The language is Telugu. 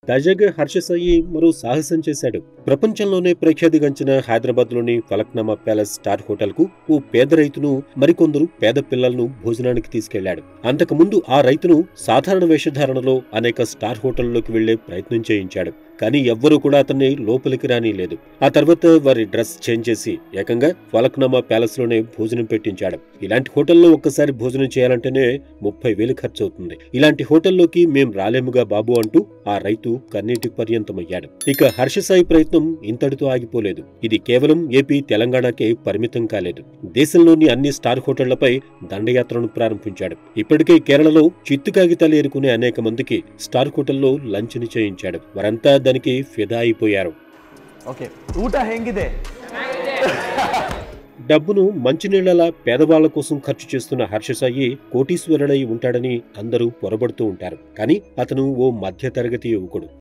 తాజాగా హర్ష సాయి మరో సాహసం చేశాడు ప్రపంచంలోనే ప్రఖ్యాతిగాంచిన హైదరాబాద్ లోని ఫలక్నామా ప్యాలెస్ స్టార్ హోటల్ కు ఓ పేద రైతును మరికొందరు పేద పిల్లలను భోజనానికి తీసుకెళ్లాడు అంతకుముందు ఆ రైతును సాధారణ వేషధారణలో అనేక స్టార్ హోటల్లోకి వెళ్లే ప్రయత్నం చేయించాడు కానీ ఎవ్వరూ కూడా అతన్ని లోపలికి రానిలేదు ఆ తర్వాత వారి డ్రెస్ చేంజ్ చేసి ఏకంగా ఫలక్నామా ప్యాలెస్ లోనే భోజనం పెట్టించాడు ఇలాంటి హోటల్లో ఒక్కసారి భోజనం చేయాలంటేనే ముప్పై వేలు ఖర్చు అవుతుంది ఇలాంటి హోటల్లోకి మేం రాలేముగా బాబు అంటూ ఆ రైతు కన్నీటి పర్యంతమయ్యాడు ఇక హర్షసాయి ప్రయత్నం ఇంతటితో ఆగిపోలేదు ఇది కేవలం ఏపీ తెలంగాణకే పరిమితం కాలేదు దేశంలోని అన్ని స్టార్ హోటళ్లపై దండయాత్రను ప్రారంభించాడు ఇప్పటికే కేరళలో చిత్తు కాగితాలు ఏరుకునే అనేక మందికి స్టార్ హోటల్లో లంచ్ని చేయించాడు వారంతా దానికి ఫిదా అయిపోయారు ಓಕೆ ಊಟ ಹೆಂಗಿದೆ డబ్బును మంచినీళ్లలా పేదవాళ్ల కోసం ఖర్చు చేస్తున్న హర్షసాయి కోటీశ్వరుడై ఉంటాడని అందరూ పొరబడుతూ ఉంటారు కానీ అతను ఓ మధ్యతరగతి యువకుడు